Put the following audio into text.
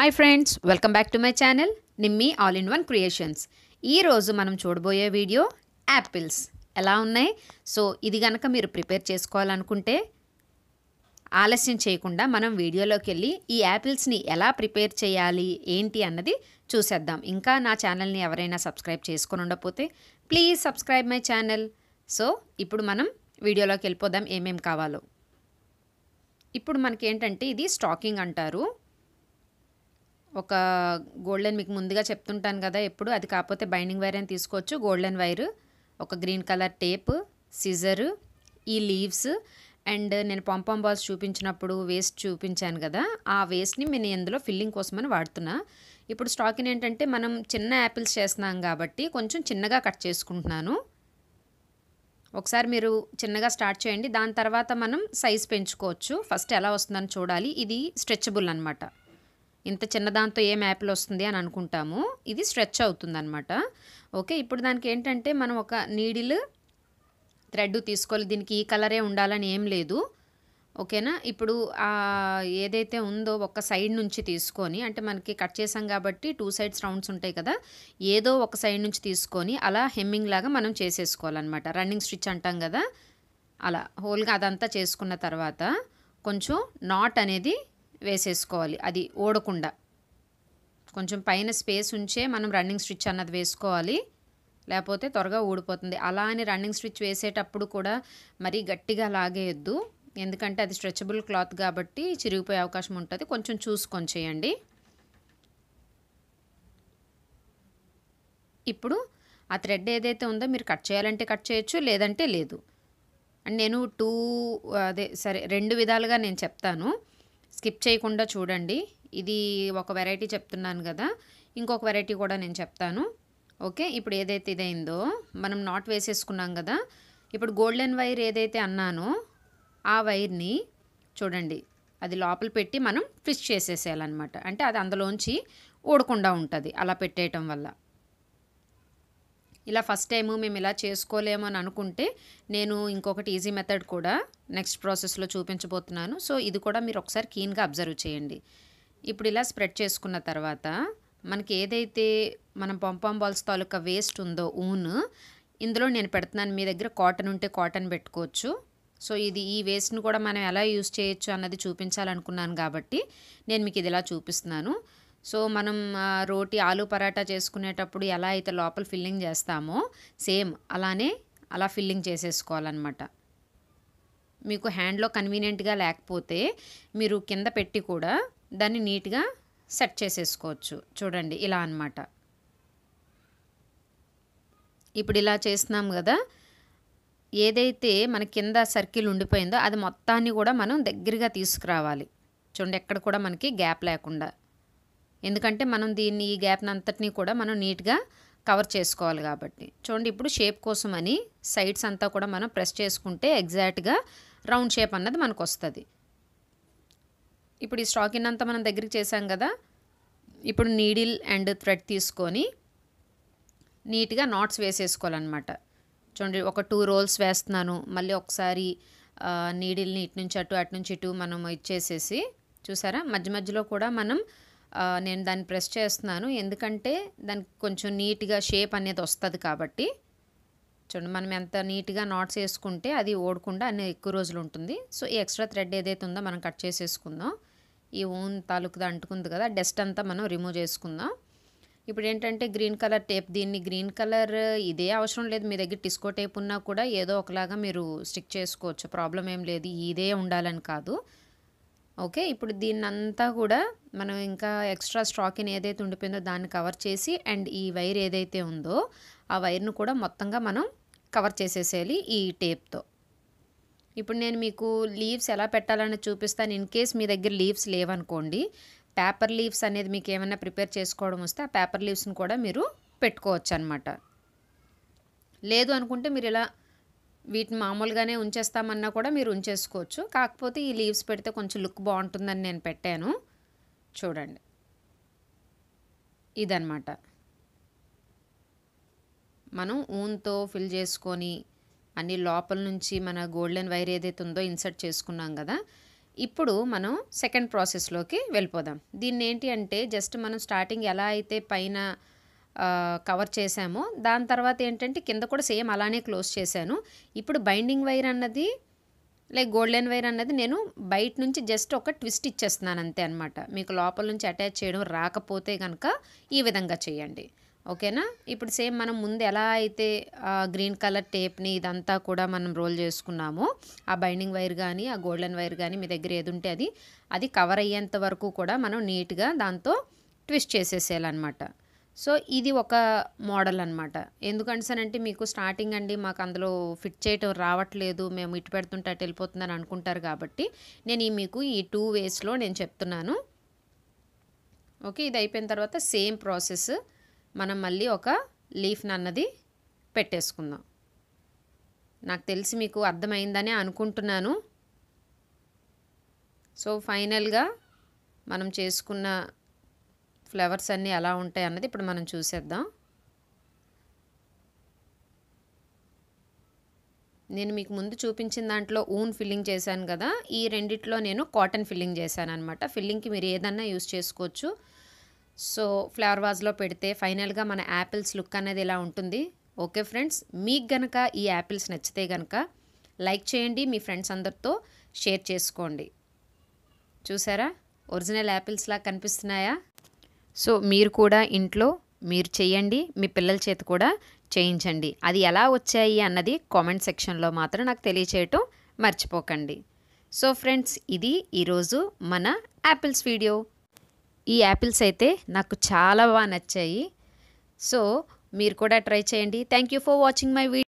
hi friends welcome back to my channel Nimmi all in one creations ఈరోజు మనం చూడబోయే video apples ఎలా ఉన్నాయి సో ఇది కనుక మీరు ప్రిపేర్ చేసుకోవాలనుకుంటే ఆలస్యం చేయకుండా మనం వీడియోలోకి వెళ్ళి ఈ యాపిల్స్ని ఎలా ప్రిపేర్ చేయాలి ఏంటి అన్నది చూసేద్దాం ఇంకా నా ఛానల్ని ఎవరైనా సబ్స్క్రైబ్ చేసుకొని ఉండకపోతే please subscribe my channel so ఇప్పుడు మనం వీడియోలోకి వెళ్ళిపోదాం ఏమేం కావాలో ఇప్పుడు మనకి ఏంటంటే ఇది స్టాకింగ్ అంటారు ఒక గోల్డెన్ మీకు ముందుగా చెప్తుంటాను కదా ఎప్పుడు అది కాకపోతే బైండింగ్ వైర్ అని తీసుకోవచ్చు గోల్డెన్ వైర్ ఒక గ్రీన్ కలర్ టేప్ సిజర్ ఈ లీవ్స్ అండ్ నేను పంపం బాల్స్ చూపించినప్పుడు వేస్ట్ చూపించాను కదా ఆ వేస్ట్ని నేను ఇందులో ఫిల్లింగ్ కోసమని వాడుతున్నా ఇప్పుడు స్టాకింగ్ ఏంటంటే మనం చిన్న యాపిల్స్ చేస్తున్నాం కాబట్టి కొంచెం చిన్నగా కట్ చేసుకుంటున్నాను ఒకసారి మీరు చిన్నగా స్టార్ట్ చేయండి దాని తర్వాత మనం సైజ్ పెంచుకోవచ్చు ఫస్ట్ ఎలా వస్తుందని చూడాలి ఇది స్ట్రెచబుల్ అనమాట ఇంత చిన్న దాంతో ఏం యాపిల్ వస్తుంది అని అనుకుంటాము ఇది స్ట్రెచ్ అవుతుంది అనమాట ఓకే ఇప్పుడు దానికి ఏంటంటే మనం ఒక నీడిల్ థ్రెడ్ తీసుకోవాలి దీనికి ఈ కలరే ఉండాలని ఏం లేదు ఓకేనా ఇప్పుడు ఆ ఏదైతే ఉందో ఒక సైడ్ నుంచి తీసుకొని అంటే మనకి కట్ చేసాం కాబట్టి టూ సైడ్స్ రౌండ్స్ ఉంటాయి కదా ఏదో ఒక సైడ్ నుంచి తీసుకొని అలా హెమ్మింగ్ లాగా మనం చేసేసుకోవాలన్నమాట రన్నింగ్ స్టిచ్ అంటాం కదా అలా హోల్గా అదంతా చేసుకున్న తర్వాత కొంచెం నాట్ అనేది వేసేసుకోవాలి అది ఓడకుండా కొంచెం పైన స్పేస్ ఉంచే మనం రన్నింగ్ స్టిచ్ అన్నది వేసుకోవాలి లేకపోతే త్వరగా ఊడిపోతుంది అలా అని రన్నింగ్ స్టిచ్ వేసేటప్పుడు కూడా మరీ గట్టిగా లాగేయద్దు ఎందుకంటే అది స్ట్రెచబుల్ క్లాత్ కాబట్టి చిరిగిపోయే అవకాశం ఉంటుంది కొంచెం చూసుకొని చేయండి ఇప్పుడు ఆ థ్రెడ్ ఏదైతే ఉందో మీరు కట్ చేయాలంటే కట్ చేయొచ్చు లేదంటే లేదు అండ్ నేను టూ అదే సరే రెండు విధాలుగా నేను చెప్తాను స్కిప్ చేయకుండా చూడండి ఇది ఒక వెరైటీ చెప్తున్నాను కదా ఇంకొక వెరైటీ కూడా నేను చెప్తాను ఓకే ఇప్పుడు ఏదైతే ఇదైందో మనం నాట్ వేసేసుకున్నాం కదా ఇప్పుడు గోల్డెన్ వైర్ ఏదైతే అన్నానో ఆ వైర్ని చూడండి అది లోపల పెట్టి మనం ఫిష్ చేసేసేయాలన్నమాట అంటే అది అందులోంచి ఊడకుండా ఉంటుంది అలా పెట్టేయటం వల్ల ఇలా ఫస్ట్ టైం మేము ఇలా చేసుకోలేము అని అనుకుంటే నేను ఇంకొకటి ఈజీ మెథడ్ కూడా నెక్స్ట్ ప్రాసెస్లో చూపించబోతున్నాను సో ఇది కూడా మీరు ఒకసారి కీన్గా అబ్జర్వ్ చేయండి ఇప్పుడు ఇలా స్ప్రెడ్ చేసుకున్న తర్వాత మనకి ఏదైతే మనం పంపాం బాల్స్ తాలూకా వేస్ట్ ఉందో ఊన్ ఇందులో నేను పెడుతున్నాను మీ దగ్గర కాటన్ ఉంటే కాటన్ పెట్టుకోవచ్చు సో ఇది ఈ వేస్ట్ని కూడా మనం ఎలా యూస్ చేయొచ్చు అన్నది చూపించాలనుకున్నాను కాబట్టి నేను మీకు ఇది ఇలా చూపిస్తున్నాను సో మనం రోటీ ఆలు పరాటా చేసుకునేటప్పుడు ఎలా అయితే లోపల ఫిల్లింగ్ చేస్తామో సేమ్ అలానే అలా ఫిల్లింగ్ చేసేసుకోవాలన్నమాట మీకు హ్యాండ్లో కన్వీనియంట్గా లేకపోతే మీరు కింద పెట్టి కూడా దాన్ని నీట్గా సెట్ చేసేసుకోవచ్చు చూడండి ఇలా అనమాట ఇప్పుడు ఇలా చేస్తున్నాం కదా ఏదైతే మన కింద సర్కిల్ ఉండిపోయిందో అది మొత్తాన్ని కూడా మనం దగ్గరగా తీసుకురావాలి చూడండి ఎక్కడ కూడా మనకి గ్యాప్ లేకుండా ఎందుకంటే మనం దీన్ని ఈ గ్యాప్ని అంతటినీ కూడా మనం నీట్గా కవర్ చేసుకోవాలి కాబట్టి చూడండి ఇప్పుడు షేప్ కోసం అని సైడ్స్ అంతా కూడా మనం ప్రెస్ చేసుకుంటే ఎగ్జాక్ట్గా రౌండ్ షేప్ అన్నది మనకు వస్తుంది ఇప్పుడు ఈ స్టాకిన్ అంతా మనం దగ్గరికి చేసాం కదా ఇప్పుడు నీడిల్ అండ్ థ్రెడ్ తీసుకొని నీట్గా నాట్స్ వేసేసుకోవాలన్నమాట చూడండి ఒక టూ రోల్స్ వేస్తున్నాను మళ్ళీ ఒకసారి నీడిల్ని ఇటు నుంచి అటు అటు నుంచి ఇటు మనం ఇచ్చేసేసి చూసారా మధ్య మధ్యలో కూడా మనం నేను దాన్ని ప్రెస్ చేస్తున్నాను ఎందుకంటే దానికి కొంచెం నీట్గా షేప్ అనేది వస్తుంది కాబట్టి చూడండి మనం ఎంత నీట్గా నాట్స్ వేసుకుంటే అది ఓడకుండా అన్ని ఎక్కువ రోజులు ఉంటుంది సో ఈ ఎక్స్ట్రా థ్రెడ్ ఏదైతే ఉందో మనం కట్ చేసేసుకుందాం ఈ ఊన్ తాలూకుది అంటుకుంది కదా డస్ట్ అంతా మనం రిమూవ్ చేసుకుందాం ఇప్పుడు ఏంటంటే గ్రీన్ కలర్ టేప్ దీన్ని గ్రీన్ కలర్ ఇదే అవసరం లేదు మీ దగ్గర టిస్కో టేప్ ఉన్నా కూడా ఏదో ఒకలాగా మీరు స్టిక్ చేసుకోవచ్చు ప్రాబ్లం ఏం లేదు ఇదే ఉండాలని కాదు ఓకే ఇప్పుడు దీన్ని అంతా కూడా మనం ఇంకా ఎక్స్ట్రా స్టాకిన్ ఏదైతే ఉండిపోయిందో దాన్ని కవర్ చేసి అండ్ ఈ వైర్ ఏదైతే ఉందో ఆ వైర్ను కూడా మొత్తంగా మనం కవర్ చేసేసేయాలి ఈ టేప్తో ఇప్పుడు నేను మీకు లీవ్స్ ఎలా పెట్టాలని చూపిస్తాను ఇన్ కేస్ మీ దగ్గర లీవ్స్ లేవనుకోండి పేపర్ లీవ్స్ అనేది మీకు ఏమైనా ప్రిపేర్ చేసుకోవడం వస్తే ఆ పేపర్ లీవ్స్ని కూడా మీరు పెట్టుకోవచ్చు అనమాట లేదు అనుకుంటే మీరు ఇలా వీటిని మామూలుగానే ఉంచేస్తామన్నా కూడా మీరు ఉంచేసుకోవచ్చు కాకపోతే ఈ లీవ్స్ పెడితే కొంచెం లుక్ బాగుంటుందని నేను పెట్టాను చూడండి ఇదనమాట మనం ఊన్తో ఫిల్ చేసుకొని అన్ని లోపల నుంచి మన గోల్డెన్ వైర్ ఏదైతే ఉందో ఇన్సర్ట్ చేసుకున్నాం కదా ఇప్పుడు మనం సెకండ్ ప్రాసెస్లోకి వెళ్ళిపోదాం దీన్ని ఏంటి అంటే జస్ట్ మనం స్టార్టింగ్ ఎలా అయితే పైన ఆ, కవర్ చేసామో దాని తర్వాత ఏంటంటే కింద కూడా సేమ్ అలానే క్లోజ్ చేశాను ఇప్పుడు బైండింగ్ వైర్ అన్నది లైక్ గోల్డెన్ వైర్ అన్నది నేను బయట నుంచి జస్ట్ ఒక ట్విస్ట్ ఇచ్చేస్తున్నాను అంతే అనమాట మీకు లోపల నుంచి అటాచ్ చేయడం రాకపోతే కనుక ఈ విధంగా చేయండి ఓకేనా ఇప్పుడు సేమ్ మనం ముందు ఎలా అయితే గ్రీన్ కలర్ టేప్ని ఇదంతా కూడా మనం రోల్ చేసుకున్నామో ఆ బైండింగ్ వైర్ కానీ ఆ గోల్డెన్ వైర్ కానీ మీ దగ్గర ఏది ఉంటే అది అది కవర్ అయ్యేంత వరకు కూడా మనం నీట్గా దాంతో ట్విస్ట్ చేసేసేయాలన్నమాట సో ఇది ఒక మోడల్ అనమాట ఎందుకంటే మీకు స్టార్టింగ్ అండి మాకు అందులో ఫిట్ చేయటం రావట్లేదు మేము ఇటు పెడుతుంటే అటు వెళ్ళిపోతుందని అనుకుంటారు కాబట్టి నేను ఈ మీకు ఈ టూ వేస్లో నేను చెప్తున్నాను ఓకే ఇది అయిపోయిన తర్వాత సేమ్ ప్రాసెస్ మనం మళ్ళీ ఒక లీఫ్ని అన్నది పెట్టేసుకుందాం నాకు తెలిసి మీకు అర్థమైందని అనుకుంటున్నాను సో ఫైనల్గా మనం చేసుకున్న ఫ్లవర్స్ అన్నీ ఎలా ఉంటాయి అన్నది ఇప్పుడు మనం చూసేద్దాం నేను మీకు ముందు చూపించిన దాంట్లో ఊన్ ఫిల్లింగ్ చేశాను కదా ఈ రెండిట్లో నేను కాటన్ ఫిల్లింగ్ చేశాను అనమాట ఫిల్లింగ్కి మీరు ఏదన్నా యూస్ చేసుకోవచ్చు సో ఫ్లవర్ వాజ్లో పెడితే ఫైనల్గా మన యాపిల్స్ లుక్ అనేది ఇలా ఉంటుంది ఓకే ఫ్రెండ్స్ మీకు గనక ఈ యాపిల్స్ నచ్చితే గనక లైక్ చేయండి మీ ఫ్రెండ్స్ అందరితో షేర్ చేసుకోండి చూసారా ఒరిజినల్ యాపిల్స్లా కనిపిస్తున్నాయా సో మీరు కూడా ఇంట్లో మీరు చేయండి మీ పిల్లల చేత కూడా చేయించండి అది ఎలా వచ్చాయి అన్నది కామెంట్ సెక్షన్లో మాత్రం నాకు తెలియచేయటం మర్చిపోకండి సో ఫ్రెండ్స్ ఇది ఈరోజు మన యాపిల్స్ వీడియో ఈ యాపిల్స్ అయితే నాకు చాలా బాగా నచ్చాయి సో మీరు కూడా ట్రై చేయండి thank you for watching my video